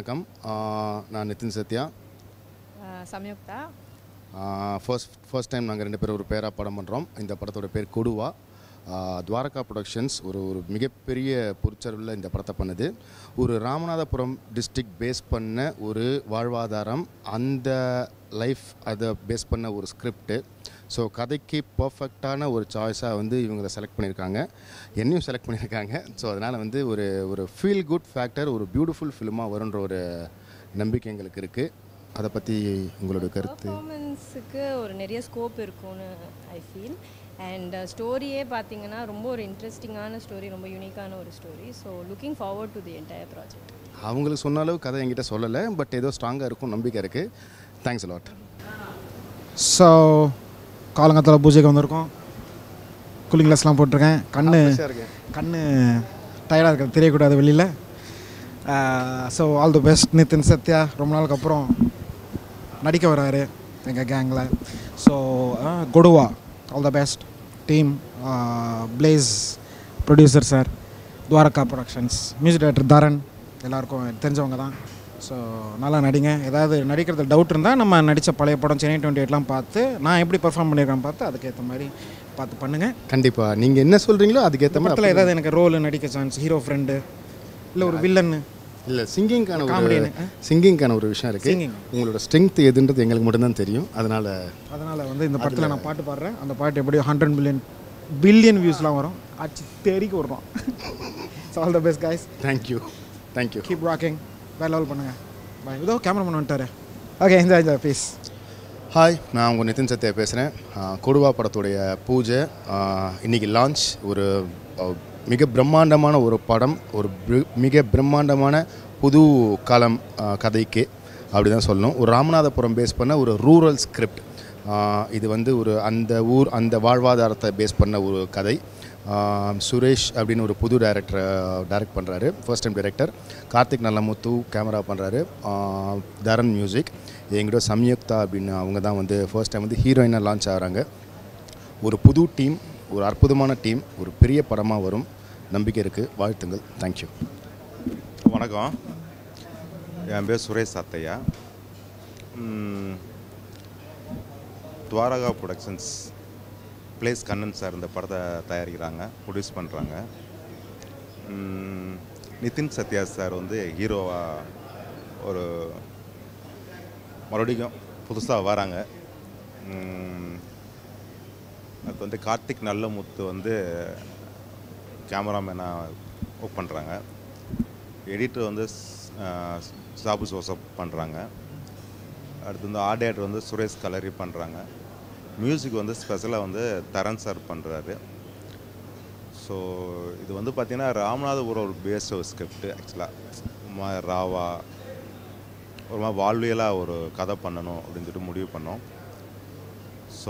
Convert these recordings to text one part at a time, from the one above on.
வணக்கம் ஆஹ் நான் Nithin Sathya Samyuktha first first time நாங்கள் ரெண்டு பேரும் ஒரு பேராக படம் பண்ணுறோம் இந்த படத்தோட பேர் கொடுவா ஆஹ் துவாரகா ப்ரொடக்ஷன்ஸ் ஒரு ஒரு மிகப்பெரிய பொருட்செலவில் இந்த படத்தை பண்ணுது ஒரு ராமநாதபுரம் டிஸ்ட்ரிக்ட் பேஸ் பண்ண ஒரு வாழ்வாதாரம் அந்த லைஃப் அதை பேஸ் பண்ண ஒரு ஸ்கிரிப்டு ஸோ கதைக்கு பர்ஃபெக்டான ஒரு சாய்ஸாக வந்து இவங்களை செலக்ட் பண்ணியிருக்காங்க என்னையும் செலக்ட் பண்ணியிருக்காங்க ஸோ அதனால் வந்து ஒரு ஒரு ஃபீல் குட் ஃபேக்டர் ஒரு பியூட்டிஃபுல் ஃபிலிமாக வருன்ற ஒரு நம்பிக்கை எங்களுக்கு இருக்குது அதை பற்றி உங்களோட கருத்து பர்ஃபார்மன்ஸுக்கு ஒரு நிறைய ஸ்கோப் இருக்கும்னு ஐ ஃபீல் அண்ட் ஸ்டோரியே பார்த்தீங்கன்னா ரொம்ப ஒரு இன்ட்ரெஸ்டிங்கான ஸ்டோரி ரொம்ப யூனிக்கான ஒரு story so looking forward to the entire project அவங்களுக்கு சொன்ன அளவு கதை என்கிட்ட சொல்லலை பட் ஏதோ ஸ்ட்ராங்காக இருக்கும் நம்பிக்கை இருக்குது தேங்க்ஸ் லாட் ஸோ காலங்காலத்தில் பூஜைக்கு வந்திருக்கோம் கூலிங் கிளாஸ்லாம் போட்டிருக்கேன் கண்ணு கண்ணு டயர்டாக இருக்கிறது தெரியக்கூடாது வெளியில் so all the best Nithin Sathya ரொம்ப நாளுக்கு அப்புறம் நடிக்க வராரு எங்கள் கேங்கில் so Koduva all the best team Blaise producer sir Dwaraka productions music director Dharan எல்லாருக்கும் தெரிஞ்சவங்க தான் ஸோ நல்லா நடிங்க ஏதாவது நடிக்கிறது டவுட் இருந்தால் நம்ம நடித்த பழைய படம் சென்னை டுவெண்ட்டி எயிட்லாம் பார்த்து நான் எப்படி பெர்ஃபார்ம் பண்ணியிருக்கேன் பார்த்து அதுக்கேற்ற மாதிரி பார்த்து பண்ணுங்கள் கண்டிப்பாக நீங்கள் என்ன சொல்கிறீங்களோ அதுக்கேற்ற படத்தில் மாதிரி ஏதாவது எனக்கு ரோல் நடிக்க சான்ஸ் ஹீரோ ஃப்ரெண்டு இல்லை ஒரு வில்லன்னு இல்லை சிங்கிங்கான ஒரு காமெடியனு, ஆ? சிங்கிங்கான ஒரு விஷயம் இருக்குது Singing. உங்களோட ஸ்ட்ரென்த் எதுன்றது எங்களுக்கு மட்டும்தான் தெரியும் அதனால் அதனால் வந்து இந்த படத்தில் நான் பாட்டு பாடுறேன் அந்த பாட்டு எப்படியும் ஹண்ட்ரட் மில்லியன் பில்லியன் வியூஸ்லாம் வரும் அச்சு தெறிக்க விடுறோம் so all the best guys thank you thank you keep rocking வேற லெவல் பண்ணுங்கள் பாய் இதோ கேமராமேன் வந்துட்டாரு okay enjoy enjoy please hi நான் உங்கள் நிதின் சத்யா பேசுகிறேன் கொடுவா படத்துடைய பூஜை ஆஹ், இன்னைக்கு லான்ச் ஒரு அஹ், மிக பிரம்மாண்டமான ஒரு படம் ஒரு பிர- மிக பிரம்மாண்டமான புது காலம் ஆஹ், கதைக்கு அப்படி தான் சொல்லணும் ஒரு ராமநாதபுரம் பேஸ் பண்ண ஒரு ரூரல் ஸ்கிரிப்ட் இது வந்து ஒரு அந்த ஊர் அந்த வாழ்வாதாரத்தை பேஸ் பண்ண ஒரு கதை ஆஹ், சுரேஷ் அப்படின்னு ஒரு புது டைரக்டர் டைரக்ட் பண்ணுறாரு first time director Karthik Nallamuthu camera பண்ணுறாரு தரன் மியூசிக் என்கிட்ட சம்யுக்தா அப்படின்னு அவங்க தான் வந்து ஃபர்ஸ்ட் டைம் வந்து ஹீரோயினாக லான்ச் ஆகிறாங்க ஒரு புது டீம் ஒரு அற்புதமான டீம் ஒரு பெரிய படமாக வரும் நம்பிக்கை இருக்குது வாழ்த்துங்கள் தேங்க்யூ வணக்கம் என் பேர் சுரேஷ் சத்தையா ம், Dwaraka productions Blaise Kannan sir இந்த படத்தை தயாரிக்கிறாங்க ப்ரொடியூஸ் பண்ணுறாங்க நிதின் சத்யா சார் வந்து ஹீரோவாக ஒரு மறுபடியும் புதுசாக வராங்க ம், அதுக்கு வந்து கார்த்திக் நல்லமுத்து வந்து கேமராமேனாக ஒர்க் பண்ணுறாங்க எடிட்டர் வந்து ஸ்- ஆஹ் சாபு ஜோசப் பண்ணுறாங்க அடுத்து வந்து ஆர்ட் வந்து சுரேஷ் கலரி பண்ணுறாங்க மியூசிக் வந்து ஸ்பெஷலாக வந்து தரன் சார் பண்ணுறாரு ஸோ இது வந்து பார்த்திங்கன்னா ராமநாதபுரம் ஒரு பேஸ்ட் ஒரு ஸ்கிரிப்ட் ஆக்சுவலாக ராவா ஒரு மாதிரி வாழ்வியலாக ஒரு கதை பண்ணணும் அப்படின்னு சொல்லிட்டு முடிவு பண்ணோம் so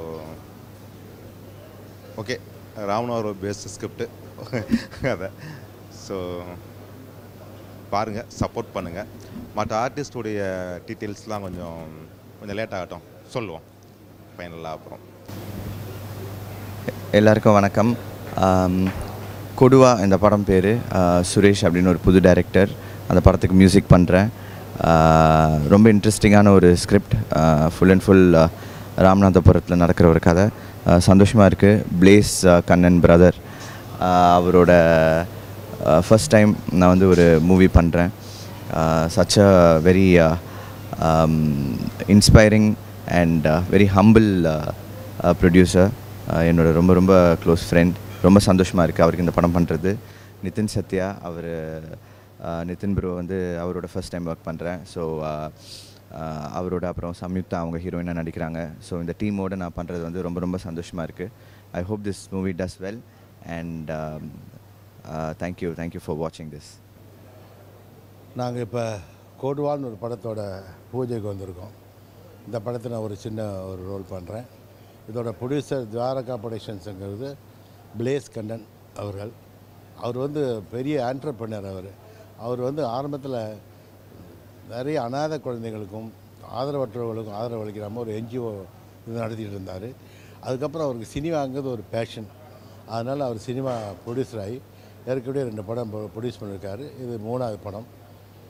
okay Ramanathapuram based script கதை ஸோ பாருங்கள் சப்போர்ட் பண்ணுங்கள் மற்ற ஆர்டிஸ்டுடைய டீட்டெயில்ஸ்லாம் கொஞ்சம் கொஞ்சம் லேட் ஆகட்டும் சொல்லுவோம் ஃபைனலாக அப்புறம் எல்லாருக்கும் வணக்கம் ஆம், கொடுவா இந்த படம் பேர் சுரேஷ் அப்படின்னு ஒரு புது டைரக்டர் அந்த படத்துக்கு மியூசிக் பண்ணுறேன் ரொம்ப இன்ட்ரெஸ்டிங்கான ஒரு ஸ்கிரிப்ட் ஃபுல் அண்ட் ஃபுல் ராமநாதபுரத்தில் நடக்கிற ஒரு கதை சந்தோஷமாக இருக்குது பிளேஸ் கண்ணன் பிரதர் அவரோட ஃபர்ஸ்ட் டைம் நான் வந்து ஒரு மூவி பண்ணுறேன் such a very inspiring and very humble producer என்னோட ரொம்ப ரொம்ப க்ளோஸ் ஃப்ரெண்ட் ரொம்ப சந்தோஷமாக இருக்குது அவருக்கு இந்த படம் பண்ணுறது நிதின் சத்யா அவர் நிதின் ப்ரோ வந்து அவரோட ஃபர்ஸ்ட் டைம் ஒர்க் பண்ணுறேன் ஸோ அவரோட அப்புறம் சம்யுக்தா அவங்க ஹீரோயினாக நடிக்கிறாங்க ஸோ இந்த டீமோடு நான் பண்ணுறது வந்து ரொம்ப ரொம்ப சந்தோஷமாக இருக்குது I hope this movie does well and thank you thank you for வாட்சிங் திஸ் நாங்கள் இப்போ கோடுவான்னு ஒரு படத்தோட பூஜைக்கு வந்திருக்கோம் இந்த படத்தை நான் ஒரு சின்ன ஒரு ரோல் பண்ணுறேன் இதோட ப்ரொடியூசர் துவாரகா ப்ரொடக்ஷன்ஸுங்கிறது பிளேஸ் கண்டன் அவர்கள் அவர் வந்து பெரிய ஆண்டர்பனர் அவர் அவர் வந்து ஆரம்பத்தில் நிறைய அனாதை குழந்தைகளுக்கும் ஆதரவற்றவர்களுக்கும் ஆதரவு அளிக்கிற மாதிரி ஒரு என்ஜிஓ இது நடத்திட்டு இருந்தார் அதுக்கப்புறம் அவருக்கு சினிமாங்கிறது ஒரு பேஷன் அதனால் அவர் சினிமா ப்ரொடியூசர் ஆகி ஏற்கனவே ரெண்டு படம் ப்ரொடியூஸ் பண்ணியிருக்காரு இது மூணாவது படம்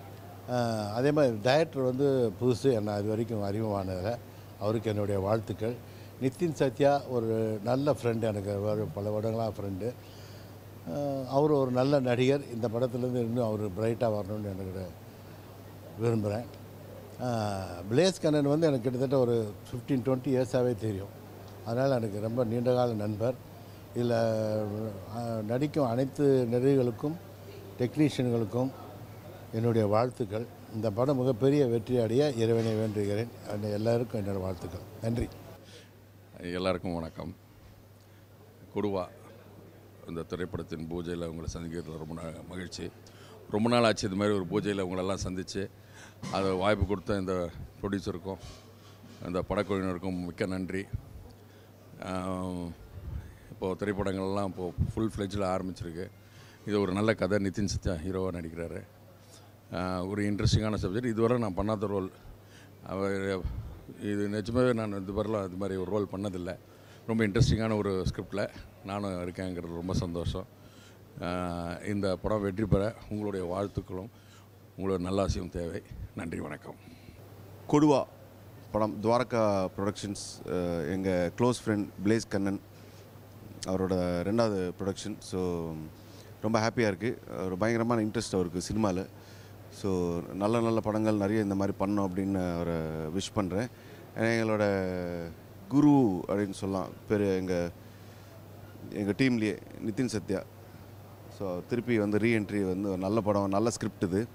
அஹ், அதே மாதிரி டைரக்டர் வந்து புதுசு என்ன அது வரைக்கும் அறிமுகமானதில் அவருக்கு என்னுடைய வாழ்த்துக்கள் நிதின் சத்யா ஒரு நல்ல ஃப்ரெண்டு எனக்கு ஒரு பல வருடங்களாக ஃப்ரெண்டு அவர் ஒரு நல்ல நடிகர் இந்த படத்துலேருந்து இன்னும் அவர் பிரைட்டாக வரணும்னு எனக்கு விரும்புகிறேன் பிளேஸ் கண்ணன் வந்து எனக்கு கிட்டத்தட்ட ஒரு ஃபிஃப்டீன் டுவெண்ட்டி இயர்ஸாகவே தெரியும் அதனால் எனக்கு ரொம்ப நீண்டகால நண்பர் இதில் நடிக்கும் அனைத்து நடிகர்களுக்கும் டெக்னீஷியன்களுக்கும் என்னுடைய வாழ்த்துக்கள் இந்த படம் மிகப்பெரிய வெற்றி அடைய இறைவனை வேண்டுகிறேன் அந்த எல்லாருக்கும் என்னோட வாழ்த்துக்கள் நன்றி எல்லாருக்கும் வணக்கம் கொடுவா இந்த திரைப்படத்தின் பூஜையில் உங்களை சந்திக்கிறதுல ரொம்ப நா- மகிழ்ச்சி ரொம்ப நாள் ஆச்சு இது மாதிரி ஒரு பூஜையில் உங்களெல்லாம் சந்தித்து அதை வாய்ப்பு கொடுத்த இந்த ப்ரொடியூசருக்கும் இந்த படக்குழுவினருக்கும் மிக்க நன்றி ஆம், இப்போது திரைப்படங்கள்லாம் இப்போது ஃபுல் ஃப்ளெஜில் ஆரம்பிச்சிருக்கு இது ஒரு நல்ல கதை நிதின் சத்யா ஹீரோவாக நடிக்கிறாரு ஆஹ், ஒரு இன்ட்ரெஸ்டிங்கான சப்ஜெக்ட் இதுவரை நான் பண்ணாத ரோல் அவர் இது நிஜமாவே நான் இது வரலாம் இது மாதிரி ஒரு ரோல் பண்ணதில்லை ரொம்ப இன்ட்ரெஸ்டிங்கான ஒரு ஸ்கிரிப்டில் நானும் இருக்கேங்கிறது ரொம்ப சந்தோஷம் ஆஹ், இந்த படம் வெற்றி பெற உங்களுடைய வாழ்த்துக்களும் உங்களோட நல்லாசியும் தேவை நன்றி வணக்கம் கொடுவா படம் துவாரகா ப்ரொடக்ஷன்ஸ் எங்கள் க்ளோஸ் ஃப்ரெண்ட் பிளேஸ் கண்ணன் அவரோட ரெண்டாவது ப்ரொடக்ஷன் ஸோ ரொம்ப ஹாப்பியாக இருக்குது ஒரு பயங்கரமான இன்ட்ரெஸ்ட் அவருக்கு சினிமாவில் ஸோ நல்ல நல்ல படங்கள் நிறைய இந்த மாதிரி பண்ணோம் அப்படின்னு அவரை விஷ் பண்ணுறேன் எங்களோட குரு அப்படின்னு சொல்லலாம் பேர் எங்கள் எங்கள் டீம்லேயே நிதின் சத்யா ஸோ திருப்பி வந்து ரீஎன்ட்ரி வந்து ஒரு நல்ல படம் நல்ல ஸ்கிரிப்ட் இது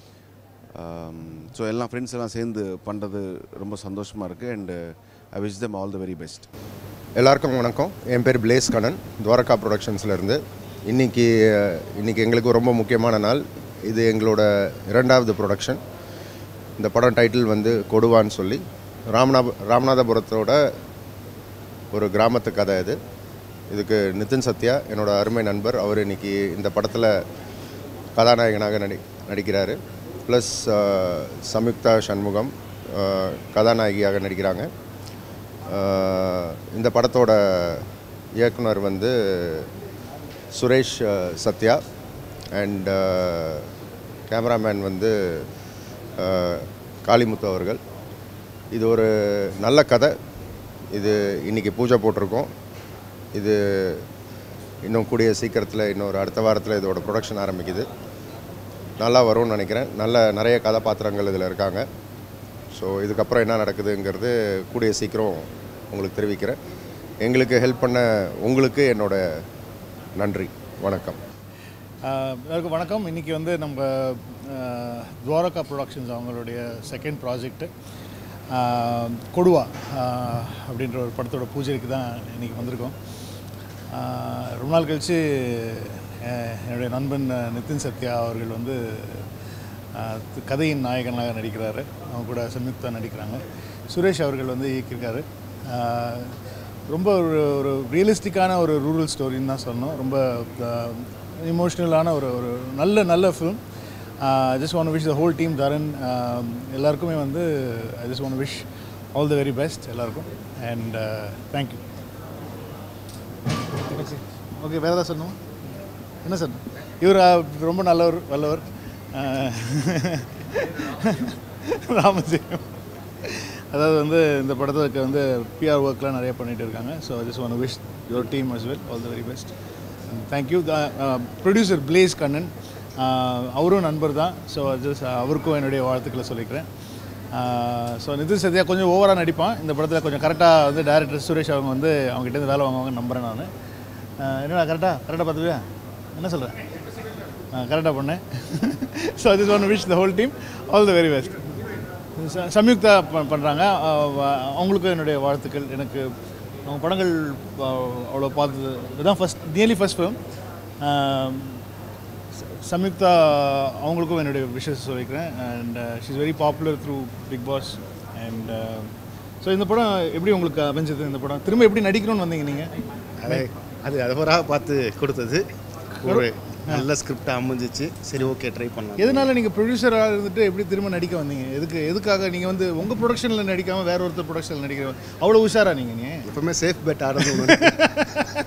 ஸோ எல்லாம் ஃப்ரெண்ட்ஸ் எல்லாம் சேர்ந்து பண்ணுறது ரொம்ப சந்தோஷமாக இருக்குது and I wish them all the very best எல்லாருக்கும் வணக்கம் என் பேர் பிளேஸ் கண்ணன் துவாரகா ப்ரொடக்ஷன்ஸ்லேருந்து இன்றைக்கி இன்றைக்கி எங்களுக்கு ரொம்ப முக்கியமான நாள் இது எங்களோட இரண்டாவது ப்ரொடக்ஷன் இந்த படம் டைட்டில் வந்து கொடுவான்னு சொல்லி ராமநாத ராமநாதபுரத்தோட ஒரு கிராமத்து கதை இது இதுக்கு நிதின் சத்யா என்னோட அருமை நண்பர் அவர் இன்னைக்கு இந்த படத்தில் கதாநாயகனாக நடி நடிக்கிறாரு ப்ளஸ் சம்யுக்தா சண்முகம் அஹ், கதாநாயகியாக நடிக்கிறாங்க அஹ், இந்த படத்தோட இயக்குனர் வந்து சுரேஷ் அஹ், சத்யா அண்ட் கேமராமேன் வந்து அஹ், காளிமுத்து அவர்கள் இது ஒரு நல்ல கதை இது இன்றைக்கி பூஜை போட்டிருக்கோம் இது இன்னும் கூடிய சீக்கிரத்தில் இன்னொரு அடுத்த வாரத்தில் இதோட ப்ரொடக்ஷன் ஆரம்பிக்குது நல்லா வரும்னு நினைக்கிறேன் நல்ல நிறைய கதாபாத்திரங்கள் இதில் இருக்காங்க ஸோ இதுக்கப்புறம் என்ன நடக்குதுங்கிறது கூடிய சீக்கிரம் உங்களுக்கு தெரிவிக்கிறேன் எங்களுக்கு ஹெல்ப் பண்ண உங்களுக்கு என்னோட நன்றி வணக்கம் ஆஹ் எல்லாருக்கும் வணக்கம் இன்றைக்கி வந்து நம்ம ஆஹ், துவாரகா ப்ரொடக்ஷன்ஸ் அவங்களுடைய செகண்ட் ப்ராஜெக்ட்டு கொடுவா ஆஹ், அப்படின்ற ஒரு படத்தோட பூஜைக்கு தான் இன்றைக்கி வந்திருக்கோம் ஆஹ், ரொம்ப நாள் கழித்து என்னுடைய நண்பன் அஹ், நிதின் சத்யா அவர்கள் வந்து ஆஹ், து- கதையின் நாயகனாக நடிக்கிறாரு அவங்க கூட சம்யுக்தா நடிக்கிறாங்க சுரேஷ் அவர்கள் வந்து இயக்கியிருக்காரு ஆஹ், ரொம்ப ஒரு ஒரு ரியலிஸ்டிக்கான ஒரு ரூரல் ஸ்டோரின்னு தான் சொல்லணும் ரொம்ப இமோஷ்னலான ஒரு ஒரு நல்ல நல்ல film just one wish the whole team தரன் எல்லாருக்குமே வந்து I just one wish all the very best எல்லாருக்கும் அண்ட் தேங்க்யூ ஓகே வேறு ஏதாவது சொல்லணும் என்ன சார் இவர் அஹ், ரொம்ப நல்லவர் வல்லவர் அஹ், ராமஜெயம் அதாவது வந்து இந்த படத்துக்கு வந்து பிஆர் ஒர்க்லாம் நிறைய பண்ணிட்டு இருக்காங்க so just one wish your team as well all the very best thank you producer Blaze Kannan அஹ், அவரும் நண்பர் தான் ஸோ ஜஸ்ட் அவருக்கும் என்னுடைய வாழ்த்துக்களை சொல்லிக்கிறேன் ஸோ நிதின் சத்யா கொஞ்சம் ஓவராக நடிப்பான் இந்த படத்தில் கொஞ்சம் கரெக்டாக வந்து டேரக்டர் சுரேஷ் அவங்க வந்து அவங்ககிட்ட வேலை வாங்குவாங்க நம்புகிறேன் நான் என்னடா கரெக்டாக கரெக்டாக பார்த்துவியா என்ன சொல்கிறேன் கரெக்டாக பண்ணேன் so this one wish the whole team all the very best Samyuktha ப- பண்ணுறாங்க அவங்களுக்கும் என்னுடைய வாழ்த்துக்கள் எனக்கு அவங்க படங்கள் அஹ், அவ்வளோ பார்த்தது இதுதான் first nearly first film Samyuktha அவங்களுக்கும் என்னுடைய விஷஸ் சொல்லிக்கிறேன் and she's very popular through Bigg Boss and so இந்த படம் எப்படி உங்களுக்கு அமைஞ்சது இந்த படம் திரும்ப எப்படி நடிக்கணும்னு வந்தீங்க நீங்கள் அது அது அவராக பார்த்து கொடுத்தது ஒரு நல்ல ஸ்கிரிப்ட் அமைஞ்சிச்சு சரி ஓகே ட்ரை பண்ணலாம் எதனால நீங்கள் ப்ரொடியூசராக இருந்துட்டு எப்படி திரும்ப நடிக்க வந்தீங்க எதுக்கு எதுக்காக நீங்கள் வந்து உங்கள் ப்ரொடக்ஷனில் நடிக்காமல் வேற ஒருத்தர் ப்ரொடக்ஷனில் நடிக்கிற அவ்வளோ உஷாரா நீங்கள் நீ எப்பவுமே சேஃப் பெட் ஆடுறது ஒன்று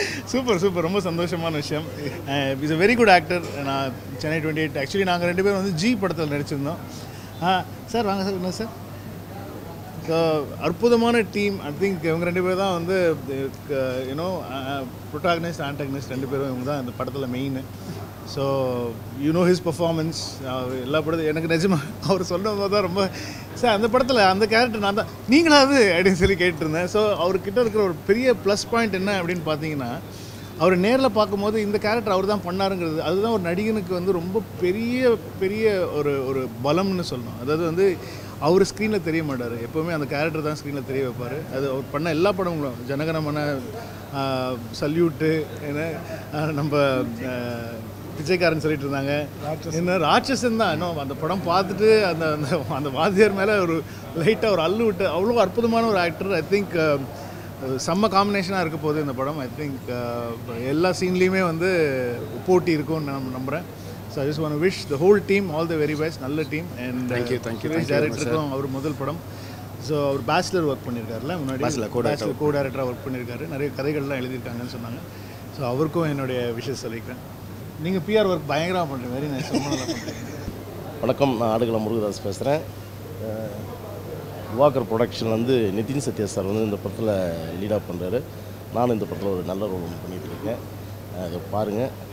சூப்பர் சூப்பர் ரொம்ப சந்தோஷமான விஷயம் is a very good actor நான் சென்னை டுவெண்ட்டி எயிட் ஆக்சுவலி நாங்கள் ரெண்டு பேரும் வந்து ஜி படத்தில் நடிச்சிருந்தோம் ஆ சார் வாங்க சார் என்ன சார் ஸோ அற்புதமான டீம் ஐ திங்க் இவங்க ரெண்டு பேர் தான் வந்து யூனோ ப்ரொட்டாகனிஸ்ட் ஆன்டகனிஸ்ட் ரெண்டு பேரும் இவங்க தான் இந்த படத்தில் main so you know his performance எல்லா படத்தையும் எனக்கு நிஜமா அவர் சொன்னது தான் ரொம்ப சார் அந்த படத்தில் அந்த கேரக்டர் நான் தான் நீங்களாவது அப்படின்னு சொல்லி கேட்டிருந்தேன் ஸோ அவர்கிட்ட இருக்கிற ஒரு பெரிய ப்ளஸ் பாயிண்ட் என்ன அப்படின்னு பார்த்தீங்கன்னா அவர் நேரில் பார்க்கும்போது இந்த கேரக்டர் அவர் தான் பண்ணாருங்கிறது அதுதான் ஒரு நடிகனுக்கு வந்து ரொம்ப பெரிய பெரிய ஒரு ஒரு பலம்னு சொல்லணும் அதாவது வந்து அவர் ஸ்க்ரீனில் தெரிய மாட்டார் எப்போவுமே அந்த கேரக்டர் தான் ஸ்க்ரீனில் தெரிய வைப்பார் அது அவர் பண்ண எல்லா படங்களும் ஜனகணமன சல்யூட்டு என்ன ஆஹ் நம்ம ஆஹ், பிச்சைக்காரன் சொல்லிட்டு இருந்தாங்க என்ன ராட்சசன் தான் இன்னும் அந்த படம் பார்த்துட்டு அந்த அந்த அந்த வாத்தியார் மேலே ஒரு லைட்டாக ஒரு அல்லு விட்டு அவ்வளோ அற்புதமான ஒரு ஆக்டர் ஐ திங்க் செம்ம காம்பினேஷனாக இருக்க போகுது இந்த படம் ஐ திங்க் எல்லா சீன்லேயுமே வந்து போட்டி இருக்கும்னு நான் நம்புகிறேன் so I just one wish the whole team all the very best நல்ல team and Thank you, thank you, thank you very much, டேரக்டருக்கும் அவர் முதல் படம் ஸோ அவர் பேச்சுலர் ஒர்க் பண்ணியிருக்காருல முன்னாடி Bachelor, co-director. பேச்சுலர் கோ டேரக்டராக ஒர்க் பண்ணியிருக்காரு நிறைய கதைகள்லாம் எழுதியிருக்காங்கன்னு சொன்னாங்க ஸோ அவருக்கும் என்னுடைய விஷயம் சொல்லிக்கிறேன் நீங்கள் பிஆர் ஒர்க் பயங்கரமாக பண்ணுறீங்க வெரி நைஸ் ரொம்ப நல்லா பண்ணுறீங்க வணக்கம் நான் ஆடுகளம் முருகதாஸ் பேசுகிறேன் வாக்கர் ப்ரொடக்ஷன் வந்து நிதின் சத்யா சார் வந்து இந்த படத்தில் லீடாக பண்ணுறாரு நானும் இந்த படத்தில் ஒரு நல்ல ரோல் பண்ணிகிட்டு இருக்கேன் அதை பாருங்கள்